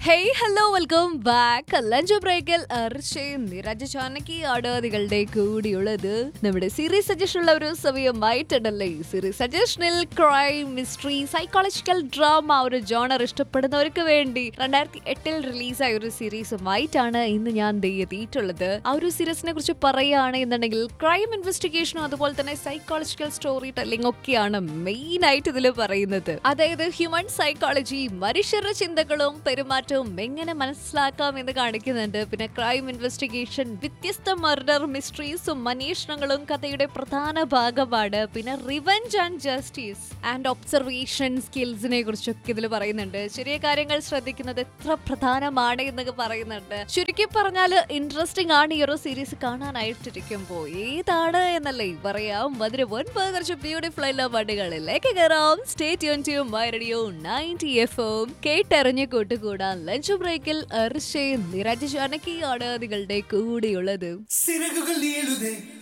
hey hello welcome back lunch ബ്രേക്കിൽ അർച്ചയും നിരജ ചാനകിയാണ് നിങ്ങളുടെ കൂടിയുള്ളത് നമ്മുടെ സീരീസ് സജഷൻ ഉള്ള ഒരു സമയമായിട്ടുണ്ടല്ലേ സീരീസ് സജഷനിൽ ക്രൈം മിസ്റ്ററി സൈക്കോളജിക്കൽ ഡ്രാമ ഒരു ജോണർ ഇഷ്ടപ്പെടുന്നവർക്ക് വേണ്ടി രണ്ടായിരത്തി എട്ടിൽ റിലീസായ ഒരു സീരീസുമായിട്ടാണ് ഇന്ന് ഞാൻ ദേ എത്തിയിട്ടുള്ളത് ആ ഒരു സീരീസിനെ കുറിച്ച് പറയുകയാണ് എന്നുണ്ടെങ്കിൽ ക്രൈം ഇൻവെസ്റ്റിഗേഷനും അതുപോലെ തന്നെ സൈക്കോളജിക്കൽ സ്റ്റോറി ടെല്ലിംഗ് ഒക്കെയാണ് മെയിൻ ആയിട്ട് ഇതിൽ പറയുന്നത് അതായത് ഹ്യൂമൻ സൈക്കോളജി മനുഷ്യരുടെ ചിന്തകളും പെരുമാറ്റവും എങ്ങനെ മനസ്സിലാക്കാം എന്ന് കാണിക്കുന്നുണ്ട് പിന്നെ ക്രൈം ഇൻവെസ്റ്റിഗേഷൻ വ്യത്യസ്ത മർഡർ മിസ്റ്ററീസും അന്വേഷണങ്ങളും കഥയുടെ പ്രധാന ഭാഗമാണ് പിന്നെ revenge and justice and observation സ്കിൽസിനെ കുറിച്ചൊക്കെ ഇതിൽ പറയുന്നുണ്ട് ചെറിയ കാര്യങ്ങൾ ശ്രദ്ധിക്കുന്നത് എത്ര പ്രധാനമാണ് എന്നൊക്കെ പറയുന്നുണ്ട് ചുരുക്കി പറഞ്ഞാൽ ഇൻട്രസ്റ്റിംഗ് ആണ് ഈ ഒരു സീരീസ് കാണാനായിട്ടിരിക്കുമ്പോൾ ഏതാണ് എന്നല്ലേ പറയാം അതിന് മുൻപ് കുറച്ച് ബ്യൂട്ടിഫുൾ ആയിട്ടുള്ള പാട്ടുകളിലേക്ക് കയറാം stay tune to my radio ninety F M കേട്ടറിഞ്ഞ് കൂട്ടുകൂടാൻ ലഞ്ച് ബ്രേക്കിൽ അർഷയും നിരജ് ജാനകിയാണ് നിങ്ങളുടെ കൂടെയുള്ളത് സിറകുകൾ നീളുതേ